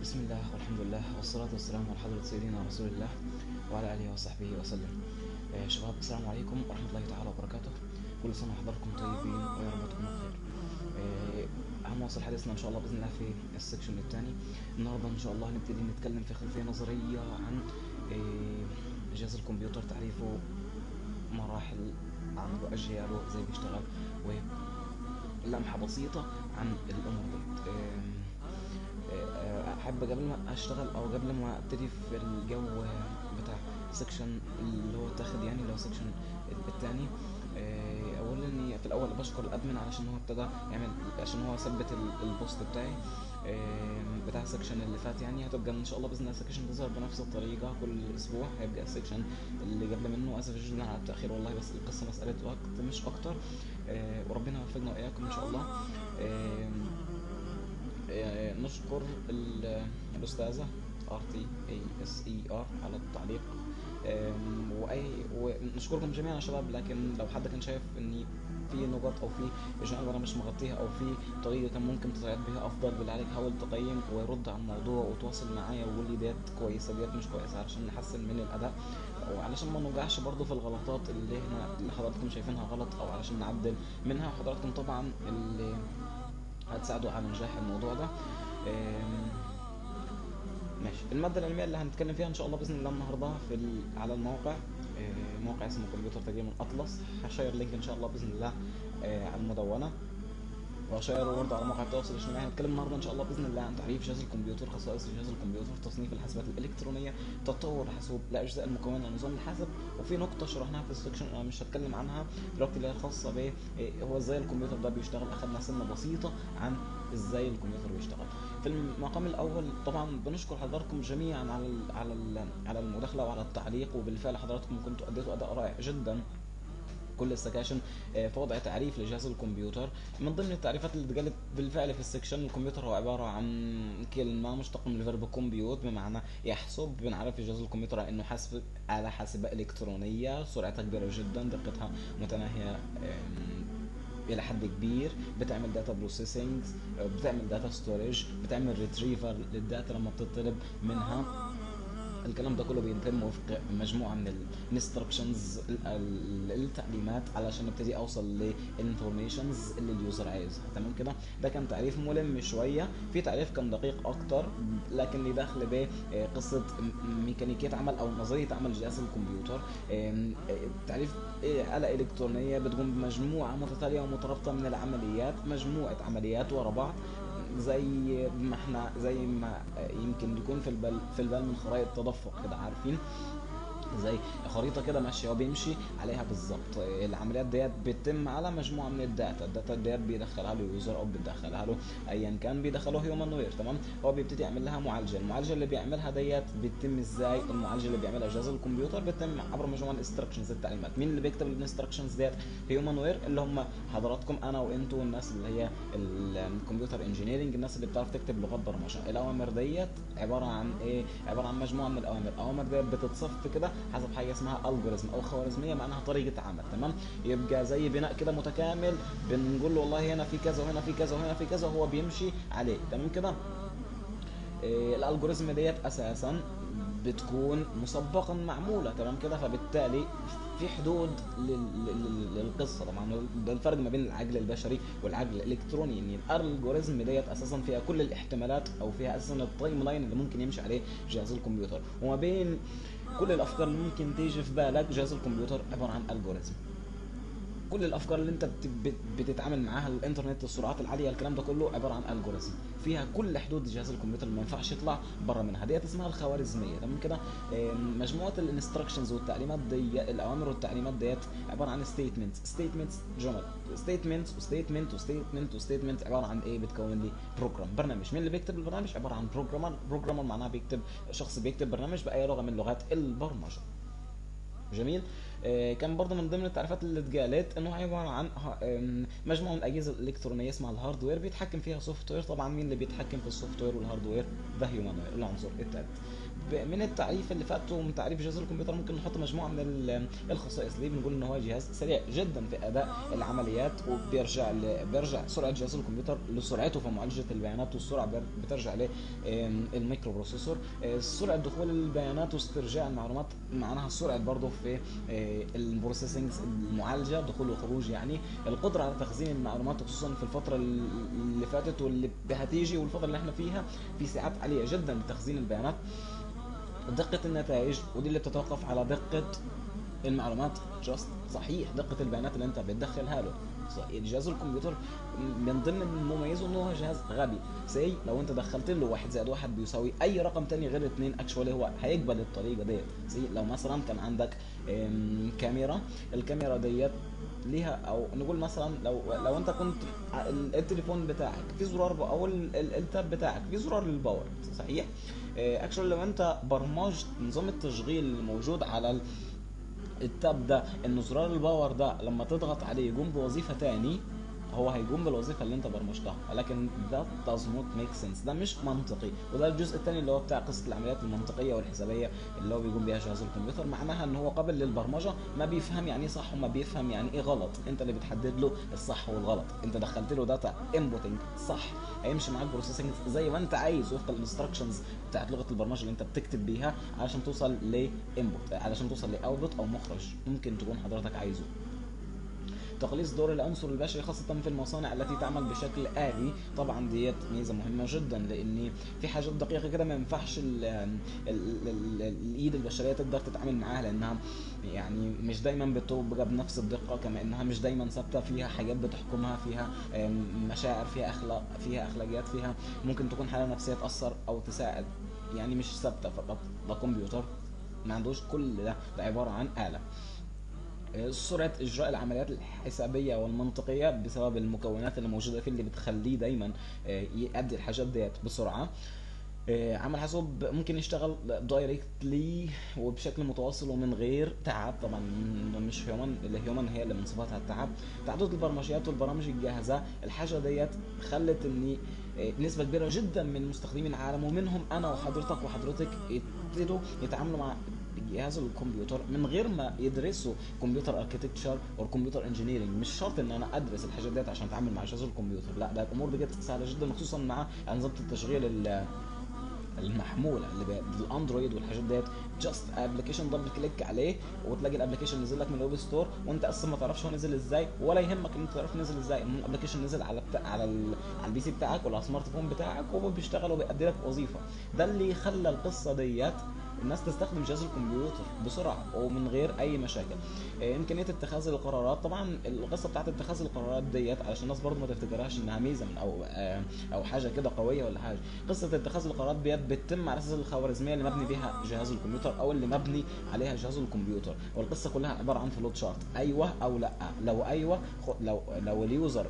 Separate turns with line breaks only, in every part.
بسم الله والحمد لله والصلاة والسلام على حضرة سيدنا رسول الله وعلى آله وصحبه وسلم آه، شباب السلام عليكم ورحمة الله تعالى وبركاته كل سنة وحضراتكم طيبين ويا رب تكونوا بخير آه، هنواصل حديثنا إن شاء الله بإذن الله في السكشن الثاني النهاردة إن شاء الله هنبتدي نتكلم في خلفية نظرية عن آه، جهاز الكمبيوتر تعريفه مراحل عمله أجياله إزاي بيشتغل ولمحة بسيطة عن الأمور دي آم، احب قبل ما اشتغل او قبل ما ابتدي في الجو بتاع سكشن اللي هو اتاخد يعني اللي هو سكشن الثاني اولا اني في الاول بشكر الادمن علشان هو ابتدى يعمل عشان هو ثبت ال- البوست بتاعي آم، بتاع السكشن اللي فات يعني هتبقى ان شاء الله باذن الله السكشن تظهر بنفس الطريقه كل اسبوع هيبقى السكشن اللي قبل منه اسف جدا على التاخير والله بس القصه مساله وقت مش اكتر آه، وربنا يوفقنا واياكم ان شاء الله آم، آه، نشكر ال- الأستاذة ار تي اي اس اي ار على التعليق آم، واي ونشكركم جميعا يا شباب لكن لو حد كان شايف ان في نقاط او في اشياء انا مش مغطيها او في طريقه كان ممكن تساعد بها افضل بالله عليك حاول تقيم ويرد على الموضوع وتواصل معايا وقول لي ديت كويسه ديت مش كويسه علشان نحسن من الاداء وعلشان ما نوقعش برضه في الغلطات اللي احنا اللي حضراتكم شايفينها غلط او علشان نعدل منها وحضراتكم طبعا اللي هتساعدوا على نجاح الموضوع ده آم، ماشي المادة العلمية اللي هنتكلم فيها إن شاء الله بإذن الله النهاردة في ال... على الموقع آه، موقع اسمه كمبيوتر تقريبا أطلس هشير لينك إن شاء الله بإذن الله آه، على المدونة وهشيره برضه على مواقع التواصل الاجتماعي هنتكلم النهارده ان شاء الله باذن الله عن تعريف جهاز الكمبيوتر خصائص جهاز الكمبيوتر تصنيف الحاسبات الالكترونيه تطور الحاسوب لاجزاء المكونه من نظام الحاسب وفي نقطه شرحناها في السكشن انا مش هتكلم عنها دلوقتي اللي هي خاصه ب إيه هو ازاي الكمبيوتر ده بيشتغل اخدنا سنه بسيطه عن ازاي الكمبيوتر بيشتغل في المقام الاول طبعا بنشكر حضراتكم جميعا على ال على ال على المداخله وعلى التعليق وبالفعل حضراتكم كنتوا اديتوا اداء رائع جدا كل السكاشن آه، في وضع تعريف لجهاز الكمبيوتر من ضمن التعريفات اللي اتقالت بالفعل في السكشن الكمبيوتر هو عباره عن كلمه مشتقه من الفيرب كومبيوت بمعنى يحسب بنعرف جهاز الكمبيوتر على انه حاسب آلة حاسبة إلكترونية سرعتها كبيرة جدا دقتها متناهية آم، الى حد كبير بتعمل داتا بروسيسنج بتعمل داتا ستورج بتعمل ريتريفر للداتا لما بتطلب منها الكلام ده كله بيتم وفق مجموعه من الانستركشنز التعليمات علشان ابتدي اوصل للانفورميشنز اللي اليوزر عايزها تمام كده ده كان تعريف ملم شويه في تعريف كان دقيق اكتر لكن ليه دخل بقصه ميكانيكيه عمل او نظريه عمل جهاز الكمبيوتر آم، آه، تعريف آه، آلة إلكترونية بتقوم بمجموعة متتالية ومترابطة من العمليات مجموعة عمليات ورا بعض زي ما احنا زي ما يمكن يكون في البال في البال من خرائط تدفق كده عارفين زي خريطه كده ماشيه وبيمشي عليها بالظبط العمليات ديت بتتم على مجموعه من الداتا الداتا ديت بيدخلها له يوزر او بيدخلها له ايا كان بيدخله هيومن وير تمام هو بيبتدي يعمل لها معالجه المعالجه اللي بيعملها ديت بتتم ازاي المعالجه اللي بيعملها جهاز الكمبيوتر بتتم عبر مجموعه من الانستركشنز التعليمات مين اللي بيكتب الانستركشنز ديت هيومن وير اللي هم حضراتكم انا وانتوا والناس اللي هي الكمبيوتر انجينيرنج الناس اللي بتعرف تكتب لغات برمجه الاوامر ديت عباره عن ايه عباره عن مجموعه من الاوامر الاوامر ديت بتتصف كده حسب حاجه اسمها الجوريزم او خوارزميه معناها طريقه عمل تمام يبقى زي بناء كده متكامل بنقول له والله هنا في كذا وهنا في كذا وهنا في كذا وهو بيمشي عليه تمام كده إيه، الالجوريزم ديت اساسا بتكون مسبقا معموله تمام كده فبالتالي في حدود لل- لل- للقصه طبعا ده الفرق ما بين العقل البشري والعقل الالكتروني ان الالجوريزم ديت اساسا فيها كل الاحتمالات او فيها اساسا التايم لاين اللي ممكن يمشي عليه جهاز الكمبيوتر وما بين كل الافكار اللي ممكن تيجي في بالك جهاز الكمبيوتر عباره عن الجوريزم كل الافكار اللي انت بت- بت- بتتعامل معاها الانترنت السرعات العاليه الكلام ده كله عباره عن الجوريزم فيها كل حدود جهاز الكمبيوتر اللي ما ينفعش يطلع بره منها ديت اسمها الخوارزميه تمام كده آم، مجموعه الانستركشنز والتعليمات دي الاوامر والتعليمات ديت عباره عن ستيتمنتس ستيتمنتس جمل ستيتمنتس وستيتمنت وستيتمنت وستيتمنت عباره عن ايه بتكون لي بروجرام برنامج مين اللي بيكتب البرنامج عباره عن بروجرامر بروجرامر معناها بيكتب شخص بيكتب برنامج باي لغه من لغات البرمجه جميل آه، كان برضه من ضمن التعريفات اللي اتقالت انه عباره عن ه- آم، مجموعه من الاجهزه الالكترونيه اسمها الهاردوير بيتحكم فيها سوفت وير طبعا مين اللي بيتحكم في السوفت وير والهاردوير ذا هيومن العنصر الثالث ب- من التعريف اللي فات ومن تعريف جهاز الكمبيوتر ممكن نحط مجموعه من ال- الخصائص اللي بنقول ان هو جهاز سريع جدا في اداء العمليات وبيرجع ل... بيرجع سرعه جهاز الكمبيوتر لسرعته في معالجه البيانات والسرعه بير- بترجع للميكرو بروسيسور آه، سرعه دخول البيانات واسترجاع المعلومات معناها سرعه برضه في البروسيسنج المعالجه دخول وخروج يعني القدره على تخزين المعلومات خصوصا في الفتره اللي فاتت واللي هتيجي والفتره اللي احنا فيها في ساعات عاليه جدا لتخزين البيانات دقة النتائج ودي اللي بتتوقف على دقة المعلومات جاست صحيح دقة البيانات اللي انت بتدخلها له ص- جهاز الكمبيوتر من ضمن مميزه انه هو جهاز غبي سي لو انت دخلت له واحد زائد واحد بيساوي اي رقم تاني غير اتنين اكشوالي هو هيقبل الطريقه ديت سي لو مثلا كان عندك ام، كاميرا الكاميرا ديت ليها او نقول مثلا لو لو انت كنت ع- ال- التليفون بتاعك في زرار ب- او ال- ال- التاب بتاعك في زرار للباور صحيح اكشوالي لو انت برمجت نظام التشغيل الموجود على ال- التاب ده ان زرار الباور ده لما تضغط عليه يقوم بوظيفه تاني هو هيقوم بالوظيفه اللي انت برمجتها ولكن ده does not make sense ده مش منطقي وده الجزء الثاني اللي هو بتاع قصه العمليات المنطقيه والحسابيه اللي هو بيقوم بيها جهاز الكمبيوتر معناها ان هو قابل للبرمجه ما بيفهم يعني ايه صح وما بيفهم يعني ايه غلط انت اللي بتحدد له الصح والغلط انت دخلت له داتا انبوتنج صح هيمشي معاك بروسيسنج زي ما انت عايز وفق الانستراكشنز بتاعت لغه البرمجه اللي انت بتكتب بيها علشان توصل لانبوت علشان توصل لاوتبوت او مخرج ممكن تكون حضرتك عايزه تقليص دور العنصر البشري خاصة في المصانع التي تعمل بشكل آلي طبعا ديت ميزة مهمة جدا لأن في حاجات دقيقة كده ما ينفعش ال ال ال الإيد البشرية تقدر تتعامل معاها لأنها يعني مش دايما بتبقى بنفس الدقة كما إنها مش دايما ثابتة فيها حاجات بتحكمها فيها آم، مشاعر فيها أخلاق فيها أخلاقيات فيها ممكن تكون حالة نفسية تأثر أو تساعد يعني مش ثابتة فقط ده كمبيوتر ما عندوش كل ده ده عبارة عن آلة سرعة إجراء العمليات الحسابية والمنطقية بسبب المكونات اللي موجودة فيه اللي بتخليه دايما آه، يأدي الحاجات ديت بسرعة آه، عمل حاسوب ممكن يشتغل دايركتلي وبشكل متواصل ومن غير تعب طبعا مش هيومن الهيومن هي اللي من صفاتها التعب تعدد البرمجيات والبرامج الجاهزه الحاجه ديت خلت ان آه، نسبه كبيره جدا من مستخدمين العالم ومنهم انا وحضرتك وحضرتك يبتدوا يتعاملوا مع جهاز الكمبيوتر من غير ما يدرسوا كمبيوتر اركتكتشر او كمبيوتر انجينيرنج مش شرط ان انا ادرس الحاجات ديت عشان اتعامل مع جهاز الكمبيوتر لا ده الامور دي سهله جدا خصوصا مع انظمه التشغيل ال- المحموله اللي بقى الاندرويد والحاجات ديت جاست ابلكيشن دبل كليك عليه وتلاقي الابلكيشن نزل لك من الاوب ستور وانت اصلا ما تعرفش هو نزل ازاي ولا يهمك ان انت تعرف نزل ازاي المهم الابلكيشن نزل على بتاع على ال... على البي سي بتاعك ولا على السمارت فون بتاعك وهو بيشتغل وبيأدي لك وظيفه ده اللي خلى القصه ديت الناس تستخدم جهاز الكمبيوتر بسرعه ومن غير اي مشاكل آه، امكانيه اتخاذ القرارات طبعا القصه بتاعت اتخاذ القرارات ديت علشان الناس برضه ما تفتكرهاش انها ميزه من او آه، او حاجه كده قويه ولا حاجه قصه اتخاذ القرارات ديت بتتم على اساس الخوارزميه اللي مبني بيها جهاز الكمبيوتر او اللي مبني عليها جهاز الكمبيوتر والقصه كلها عباره عن فلوت شارت ايوه او لا لو ايوه خ- لو لو اليوزر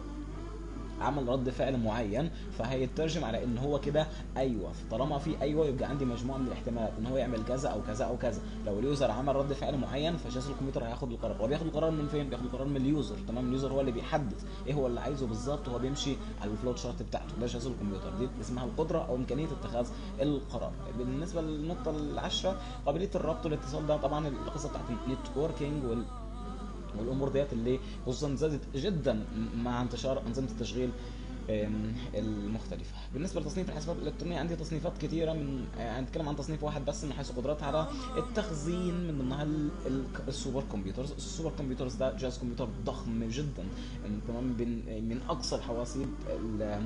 عمل رد فعل معين فهيترجم على ان هو كده ايوه طالما في ايوه يبقى عندي مجموعه من الاحتمالات ان هو يعمل كذا او كذا او كذا لو اليوزر عمل رد فعل معين فجهاز الكمبيوتر هياخد القرار هو بياخد القرار من فين بياخد القرار من اليوزر تمام اليوزر هو اللي بيحدد ايه هو اللي عايزه بالظبط وهو بيمشي على الفلوت شارت بتاعته ده جهاز الكمبيوتر دي اسمها القدره او امكانيه اتخاذ القرار بالنسبه للنقطه العاشره قابليه الربط والاتصال ده طبعا القصه بتاعت النتوركينج وال والامور ديت اللي خصوصا زادت جدا مع انتشار انظمه التشغيل أم، المختلفة بالنسبة لتصنيف الحاسبات الإلكترونية عندي تصنيفات كثيرة من هنتكلم عن تصنيف واحد بس من حيث قدرتها على التخزين من ضمنها ال- ال- السوبر كمبيوترز السوبر كمبيوترز ده جهاز كمبيوتر ضخم جدا أم، تمام من من أقصى الحواسيب ال-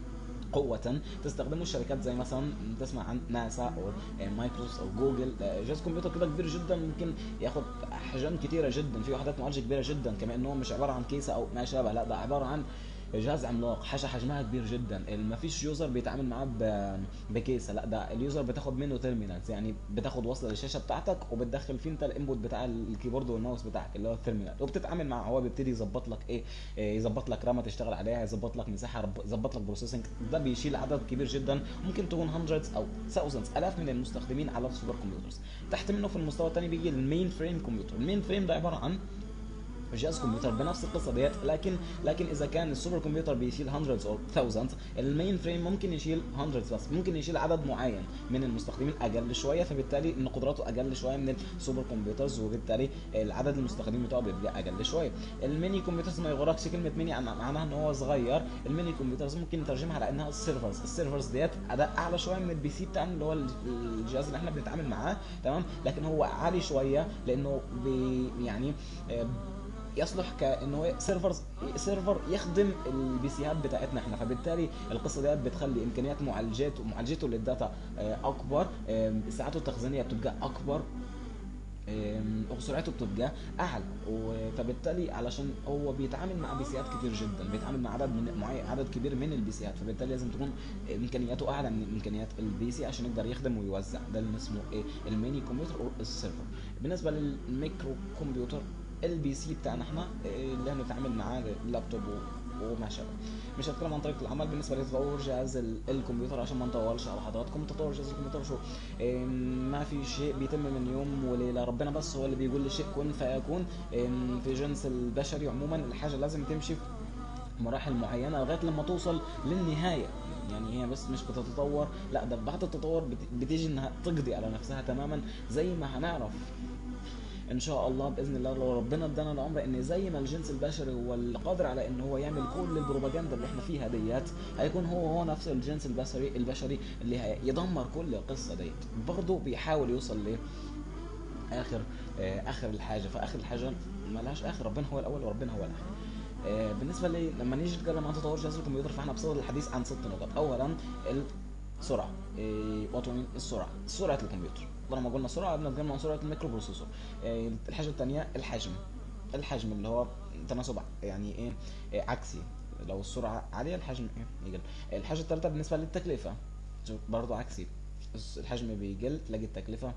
قوة تستخدمه الشركات زي مثلا تسمع عن ناسا او مايكروسوفت او جوجل آه، جهاز كمبيوتر كده كبير جدا ممكن ياخد احجام كتيرة جدا في وحدات معالجة كبيرة جدا كما انه مش عبارة عن كيسة او ما شابه لا ده عبارة عن جهاز عملاق حاجه حجمها كبير جدا ما فيش يوزر بيتعامل معاه ب- بكيسه لا ده اليوزر بتاخد منه تيرمينالز يعني بتاخد وصله للشاشه بتاعتك وبتدخل فيه انت الانبوت بتاع الكيبورد والماوس بتاعك اللي هو التيرمينال وبتتعامل معاه هو بيبتدي يظبط لك ايه إيه، يظبط لك رامه تشتغل عليها يظبط لك مساحه رب- يظبط لك بروسيسنج ده بيشيل عدد كبير جدا ممكن تكون hundreds او thousands الاف من المستخدمين على السوبر كمبيوترز تحت منه في المستوى الثاني بيجي المين فريم كمبيوتر المين فريم ده عباره عن جهاز كمبيوتر بنفس القصه ديت لكن لكن اذا كان السوبر كمبيوتر بيشيل hundreds او thousands المين فريم ممكن يشيل hundreds بس ممكن يشيل عدد معين من المستخدمين اقل شويه فبالتالي ان قدراته اقل شويه من السوبر كمبيوترز وبالتالي العدد المستخدمين بتاعه بيبقى اقل شويه الميني كمبيوترز ما يغركش كلمه ميني عن- معناها ان هو صغير الميني كمبيوترز ممكن نترجمها على انها السيرفرز السيرفرز ديت اداء اعلى شويه من البي سي بتاعنا اللي هو الجهاز اللي احنا بنتعامل معاه تمام لكن هو عالي شويه لانه بي يعني آه، يصلح كانه سيرفر سيرفر يخدم البي سيات بتاعتنا احنا فبالتالي القصه ديت بتخلي امكانيات معالجته معالجته للداتا آه، اكبر آم، ساعاته التخزينيه بتبقى اكبر آم، وسرعته بتبقى اعلى و- فبالتالي علشان هو بيتعامل مع بيسيات كتير جدا بيتعامل مع عدد من معين عدد كبير من البيسيات فبالتالي لازم تكون امكانياته اعلى من امكانيات البي سي عشان يقدر يخدم ويوزع ده اللي اسمه ايه الميني كمبيوتر او السيرفر بالنسبه للميكرو كمبيوتر البي سي بتاعنا احنا إيه، اللي هنتعامل معاه اللابتوب و- وما شابه مش هتكلم عن طريقه العمل بالنسبه لتطور جهاز ال- الكمبيوتر عشان ما نطولش على حضراتكم تطور جهاز الكمبيوتر شو إيه، ما في شيء بيتم من يوم وليله ربنا بس هو اللي بيقول لشيء كن فيكون إيه، في جنس البشري عموما الحاجه لازم تمشي في مراحل معينه لغايه لما توصل للنهايه يعني هي بس مش بتتطور لا ده بعد التطور بت- بتيجي انها تقضي على نفسها تماما زي ما هنعرف ان شاء الله باذن الله لو ربنا ادانا العمر ان زي ما الجنس البشري هو القادر على ان هو يعمل كل البروباجندا اللي احنا فيها ديت هيكون هو هو نفس الجنس البشري البشري اللي هيدمر كل القصه ديت برضه بيحاول يوصل ل اخر آه، اخر الحاجه فاخر الحاجه ملهاش اخر ربنا هو الاول وربنا هو الاخر آه، بالنسبه لي لما نيجي نتكلم عن تطور جهاز الكمبيوتر فاحنا بصدد الحديث عن ست نقط اولا السرعه إيه وطن السرعه سرعه الكمبيوتر طالما قلنا سرعه بنتكلم عن سرعه الميكرو بروسيسور إيه الحاجه الثانيه الحجم الحجم اللي هو تناسب يعني ايه, إيه عكسي لو السرعه عاليه الحجم ايه يقل الحاجه الثالثه بالنسبه للتكلفه شوف برضه عكسي الحجم بيقل تلاقي التكلفه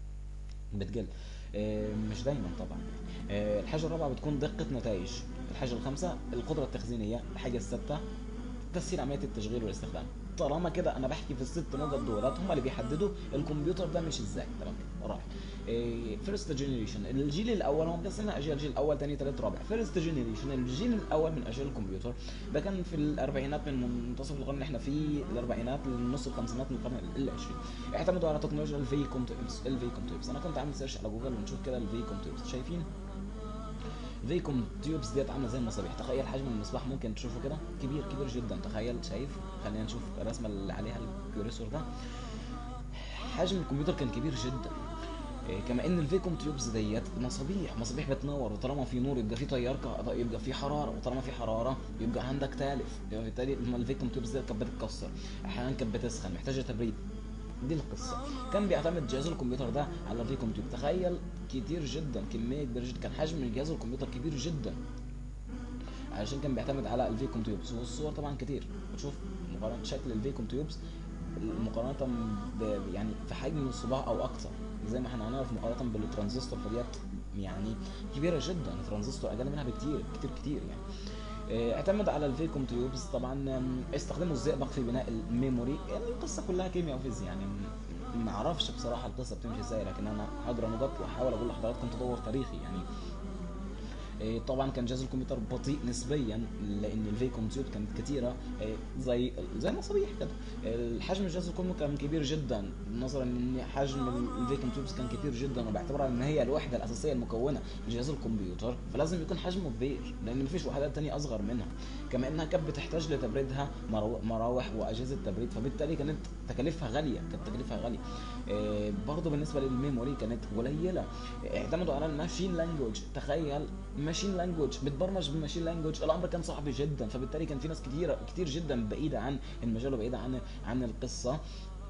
بتقل إيه، مش دايما طبعا إيه، الحاجه الرابعه بتكون دقه نتائج الحاجه الخامسه القدره التخزينيه الحاجه السادسه تسهيل عمليه التشغيل والاستخدام طالما كده انا بحكي في الست نقط دولت هم اللي بيحددوا الكمبيوتر ده مش ازاي تمام راح فيرست جنريشن الجيل الاول هم مقسمين اجيال الجيل الاول ثاني ثالث رابع فيرست جنريشن الجيل الاول من اجيال الكمبيوتر ده كان في الاربعينات من منتصف القرن اللي احنا فيه الاربعينات لنص الخمسينات من القرن العشرين اعتمدوا على تكنولوجيا الفيكوم تيبس الفيكوم تيبس انا كنت عامل سيرش على جوجل ونشوف كده الفيكوم تيبس شايفين فيكوم تيوبس ديت عامله زي المصابيح تخيل حجم المصباح ممكن تشوفه كده كبير كبير جدا تخيل شايف خلينا نشوف الرسمه اللي عليها الكيوريسور ده حجم الكمبيوتر كان كبير جدا إيه، كما ان الفيكوم تيوبس ديت مصابيح مصابيح بتنور وطالما في نور يبقى في تيار كهرباء يبقى في حراره وطالما في حراره يبقى عندك تالف بالتالي لما الفيكوم تيوبس ديت كانت بتتكسر احيانا كانت بتسخن محتاجه تبريد دي القصه كان بيعتمد جهاز الكمبيوتر ده على الفيكوم تيوب تخيل كتير جدا كميه كبيره جدا كان حجم جهاز الكمبيوتر كبير جدا علشان كان بيعتمد على الفيكوم تيوبس والصور طبعا كتير بتشوف مقارنه شكل الفيكوم تيوبس مقارنه ب يعني في حجم الصباع او اكثر زي ما احنا هنعرف مقارنه بالترانزستور فديت يعني كبيره جدا الترانزستور اقل منها بكتير كتير كتير يعني آه، اعتمد على الفيكوم تيوبس طبعا آم، استخدموا الزئبق في بناء الميموري يعني القصه كلها كيمياء وفيزياء يعني م- ما اعرفش بصراحه القصه بتمشي ازاي لكن انا هقرا نقاط واحاول اقول لحضراتكم تطور تاريخي يعني إيه، طبعا كان جهاز الكمبيوتر بطيء نسبيا لان الفيكوم تيوب كانت كتيره إيه، زي زي المصابيح كده الحجم جهاز الكمبيوتر كان كبير جدا نظرا ان حجم الفيكوم تيوبس كان كبير جدا وباعتبارها ان هي الوحده الاساسيه المكونه لجهاز الكمبيوتر فلازم يكون حجمه كبير لان مفيش وحدات تانية اصغر منها كما انها كانت بتحتاج لتبريدها مرو- مراوح واجهزه تبريد فبالتالي كانت تكاليفها غاليه كانت تكاليفها غاليه إيه، برضه بالنسبه للميموري كانت قليله اعتمدوا على الماشين لانجوج تخيل ماشين لانجوج بتبرمج بماشين لانجوج الامر كان صعب جدا فبالتالي كان في ناس كتير كتير جدا بعيده عن المجال وبعيده عن عن القصه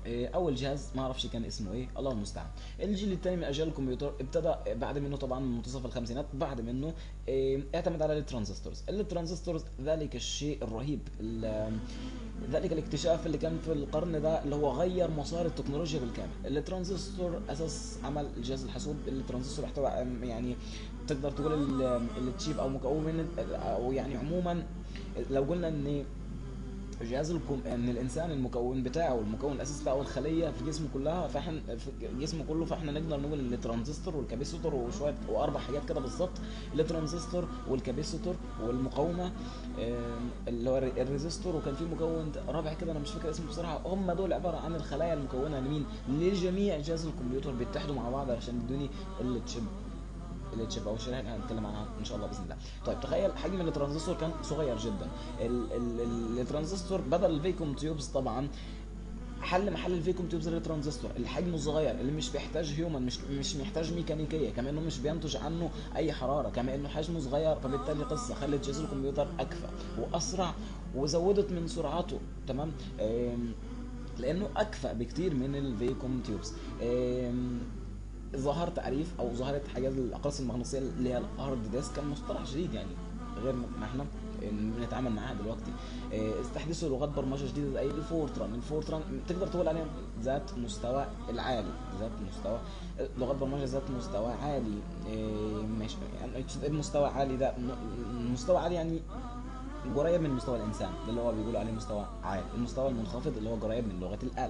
إيه، اول جهاز ما اعرفش كان اسمه ايه الله المستعان الجيل الثاني من اجيال الكمبيوتر ابتدى بعد منه طبعا من منتصف الخمسينات بعد منه إيه، اعتمد على الترانزستورز الترانزستورز ذلك الشيء الرهيب ال- ذلك الاكتشاف اللي كان في القرن ده اللي هو غير مسار التكنولوجيا بالكامل الترانزستور اساس عمل الجهاز الحاسوب الترانزستور احتوى يعني تقدر تقول ال- التشيب او مكون من او يعني عموما لو قلنا ان جهاز الكم... ان الانسان المكون بتاعه المكون الاساسي بتاعه الخليه في جسمه كلها فاحنا في جسمه كله فاحنا نقدر نقول ان الترانزستور والكابيسيتور وشويه واربع حاجات كده بالظبط الترانزستور والكابيسيتور والمقاومه آم، اللي هو الري- الريزستور وكان في مكون رابع كده انا مش فاكر اسمه بصراحه هم دول عباره عن الخلايا المكونه لمين لجميع جهاز الكمبيوتر بيتحدوا مع بعض عشان يدوني التشيب التشيب او الشريحه اللي هنتكلم عنها ان شاء الله باذن الله. طيب تخيل حجم الترانزستور كان صغير جدا. ال- ال- ال- الترانزستور بدل الفيكوم تيوبز طبعا حل محل الفيكوم تيوبز الترانزستور اللي حجمه صغير اللي مش بيحتاج هيومن مش مش محتاج ميكانيكيه كما انه مش بينتج عنه اي حراره كما انه حجمه صغير فبالتالي قصه خلت جهاز الكمبيوتر اكفى واسرع وزودت من سرعته تمام آم، لانه اكفأ بكتير من الفيكوم تيوبز آم، ظهر تعريف او ظهرت حاجات الاقراص المغناطيسيه اللي هي الهارد ديسك كان مصطلح جديد يعني غير ما احنا بنتعامل معاها دلوقتي آه، استحدثوا لغات برمجه جديده زي الفورتران الفورتران تقدر تقول عليها ذات مستوى العالي ذات مستوى آه، لغات برمجه ذات مستوى عالي آه، ماشي يعني المستوى عالي ده م- مستوى عالي يعني قريب من مستوى الانسان ده اللي هو بيقولوا عليه مستوى عالي المستوى المنخفض اللي هو قريب من لغه الاله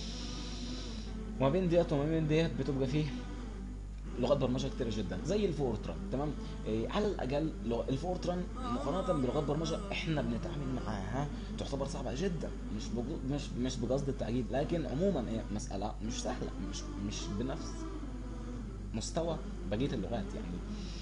وما بين ديت وما بين ديت بتبقى فيه لغات برمجه كتيره جدا زي الفورتران تمام إيه على الاقل لغ- الفورتران مقارنه بلغات برمجه احنا بنتعامل معاها تعتبر صعبه جدا مش بقو- مش مش بقصد التعقيد لكن عموما هي مساله مش سهله مش مش بنفس مستوى بقيه اللغات يعني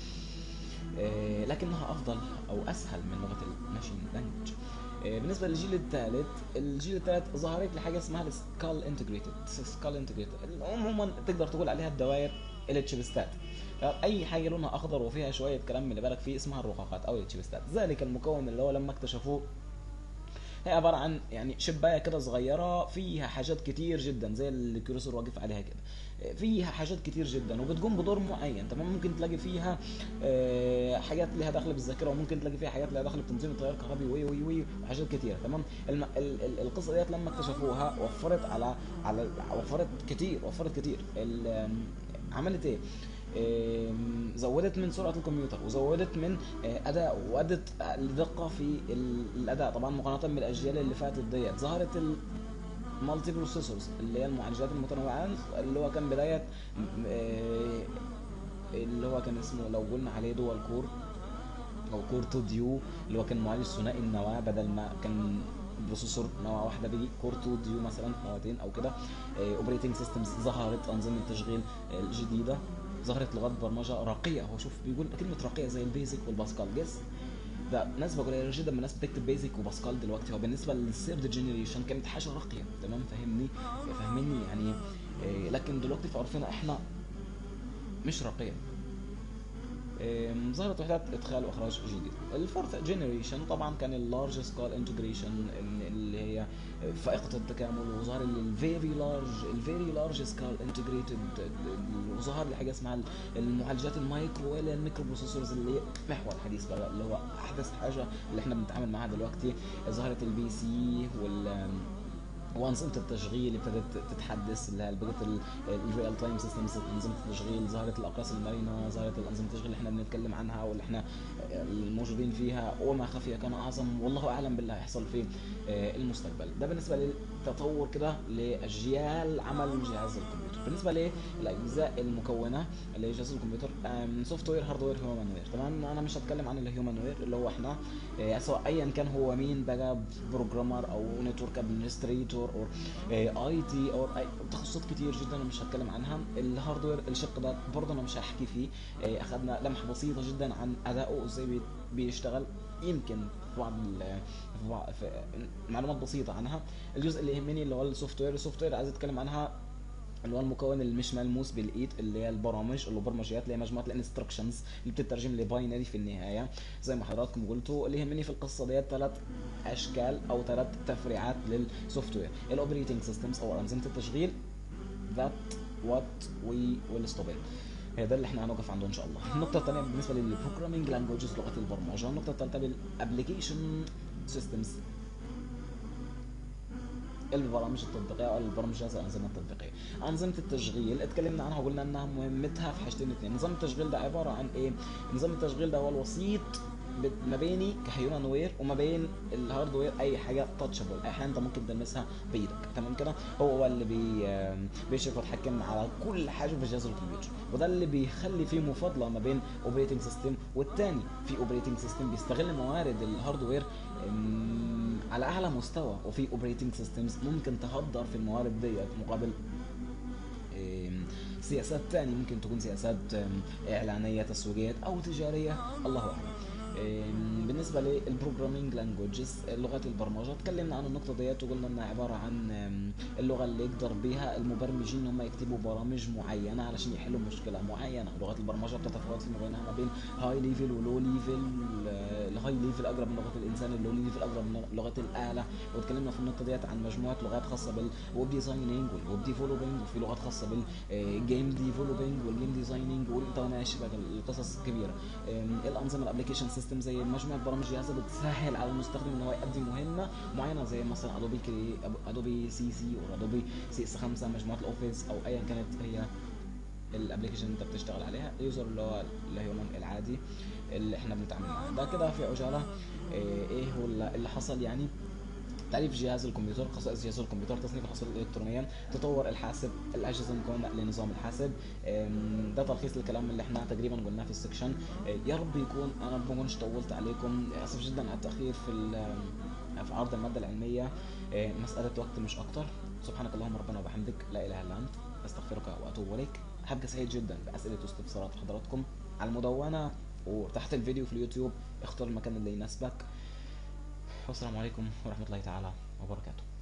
إيه لكنها افضل او اسهل من لغه الماشين لانجوج إيه بالنسبه للجيل الثالث الجيل الثالث ظهرت لي حاجه اسمها السكال انتجريتد سكال انتجريتد عموما تقدر تقول عليها الدوائر التشيبستات اي حاجه لونها اخضر وفيها شويه كلام من اللي بالك فيه اسمها الرقاقات او التشيبستات ذلك المكون اللي هو لما اكتشفوه هي عباره عن يعني شبايه كده صغيره فيها حاجات كتير جدا زي اللي الكروسور واقف عليها كده فيها حاجات كتير جدا وبتقوم بدور معين تمام ممكن تلاقي فيها آه، حاجات لها دخل بالذاكره وممكن تلاقي فيها حاجات لها دخل بتنظيم التيار الكهربي وي وي وي وحاجات كتيره تمام الم... ال... ال... القصه ديت لما اكتشفوها وفرت على على وفرت كتير وفرت كتير ال... عملت ايه؟ آم، زودت من سرعه الكمبيوتر وزودت من آه، اداء وادت الدقه في ال- الاداء طبعا مقارنه بالاجيال اللي فاتت ديت ظهرت ال... مالتي بروسيسورز اللي هي المعالجات المتنوعه اللي هو كان بدايه آه، اللي هو كان اسمه لو قلنا عليه دول كور او كور 2 ديو اللي هو كان معالج ثنائي النواه بدل ما كان بروسيسور نواه واحده بيجي كور 2 ديو مثلا نواتين او كده اوبريتنج سيستمز ظهرت انظمه التشغيل آه، الجديده ظهرت لغات برمجه راقيه هو شوف بيقول كلمه راقيه زي البيزك والباسكال جس ده نسبة قليلة جدا من الناس بتكتب بيزك وباسكال دلوقتي هو بالنسبة للثيرد جنريشن كانت حاجة راقية تمام فاهمني فاهمني يعني إيه، لكن دلوقتي في عرفنا احنا مش راقية إيه، ظهرت وحدات ادخال واخراج جديد الفورث جنريشن طبعا كان اللارج سكال انتجريشن اللي هي فائقة التكامل وظهر الفيري لارج الفيري لارج سكال انتجريتد وظهر لي حاجه اسمها المعالجات المايكرو اللي هي الميكرو بروسيسورز اللي هي محور الحديث بقى اللي هو احدث حاجه اللي احنا بنتعامل معاها دلوقتي ظهرت البي سي وال وانظمه التشغيل ابتدت تتحدث اللي هي بقيه الريال تايم سيستمز انظمه التشغيل ظهرت الاقراص المرنه ظهرت الانظمه التشغيل اللي احنا بنتكلم عنها واللي احنا الموجودين فيها وما خفي كان اعظم والله اعلم بالله هيحصل في المستقبل ده بالنسبه للتطور كده لاجيال عمل جهاز الكمبيوتر بالنسبه للاجزاء المكونه لجهاز الكمبيوتر سوفت وير هاردوير هيومن وير تمام انا مش هتكلم عن الهيومن وير اللي هو احنا سواء ايا كان هو مين بقى بروجرامر او نتورك ادمنستريتور او اي تي او اي تخصصات كتير جدا انا مش هتكلم عنها الهاردوير الشق ده برضه انا مش هحكي فيه اخذنا لمحه بسيطه جدا عن ادائه ازاي بيشتغل يمكن في بعض في, بعض في معلومات بسيطه عنها الجزء اللي يهمني اللي هو السوفت وير السوفت وير عايز اتكلم عنها اللي هو المكون اللي مش ملموس بالايد اللي هي البرامج البرمجيات اللي هي مجموعه الانستركشنز اللي بتترجم لباينري في النهايه زي ما حضراتكم قلتوا اللي يهمني في القصه ديت ثلاث اشكال او ثلاث تفريعات للسوفت وير الاوبريتنج سيستمز او انظمه التشغيل ذات وات وي والستوبين هي ده اللي احنا هنوقف عنده ان شاء الله النقطه الثانيه بالنسبه للبروجرامينج لانجوجز لغه البرمجه النقطه الثالثه بالابلكيشن سيستمز البرامج التطبيقيه او البرامج جهاز الانظمه التطبيقيه انظمه التشغيل اتكلمنا عنها وقلنا انها مهمتها في حاجتين اثنين نظام التشغيل ده عباره عن ايه نظام التشغيل ده هو الوسيط ما بيني كهيومن وير وما بين الهاردوير اي حاجه تاتشبل اي حاجه انت ممكن تلمسها بايدك تمام كده هو اللي بي بيشرف ويتحكم على كل حاجه في جهاز الكمبيوتر وده اللي بيخلي فيه مفاضله ما بين اوبريتنج سيستم والتاني في اوبريتنج سيستم بيستغل موارد الهاردوير على اعلى مستوى وفي اوبريتنج سيستمز ممكن تهدر في الموارد ديت مقابل سياسات تانية ممكن تكون سياسات اعلانيه تسويقيه او تجاريه الله اعلم بالنسبه للبروجرامينج لانجوجز لغات البرمجه اتكلمنا عن النقطه ديت وقلنا انها عباره عن اللغه اللي يقدر بيها المبرمجين ان هم يكتبوا برامج معينه علشان يحلوا مشكله معينه لغات البرمجه بتتفاوت في بينها ما بين هاي ليفل ولو ليفل الهاي ليفل اقرب من لغه الانسان اللو ليفل اقرب من لغه الاله واتكلمنا في النقطه ديت عن مجموعه لغات خاصه بالويب ديزايننج والويب ديفلوبينج وفي لغات خاصه بالجيم ديفلوبينج والجيم ديزايننج وانت ماشي بقى القصص كبيره الانظمه الابلكيشن سيستم زي مجموعه برامج جهازه بتسهل على المستخدم ان هو يؤدي مهمه معينه زي مثلا ادوبي كري ادوبي سي سي او ادوبي سي اس 5 مجموعه الاوفيس او ايا كانت هي الابلكيشن اللي انت بتشتغل عليها اليوزر اللي هو الهيومن العادي اللي احنا بنتعامل معاه ده كده في عجاله ايه هو اللي حصل يعني تعريف جهاز الكمبيوتر خصائص جهاز الكمبيوتر تصنيف الحصول الالكترونيا تطور الحاسب الاجهزه المكونه لنظام الحاسب ده تلخيص الكلام اللي احنا تقريبا قلناه في السكشن يا رب يكون انا ما كنتش طولت عليكم اسف جدا على التاخير في في عرض الماده العلميه مساله وقت مش اكتر سبحانك اللهم ربنا وبحمدك لا اله الا انت استغفرك واتوب اليك هبقى سعيد جدا باسئله واستفسارات حضراتكم على المدونه وتحت الفيديو في اليوتيوب اختار المكان اللي يناسبك والسلام عليكم ورحمة الله تعالى وبركاته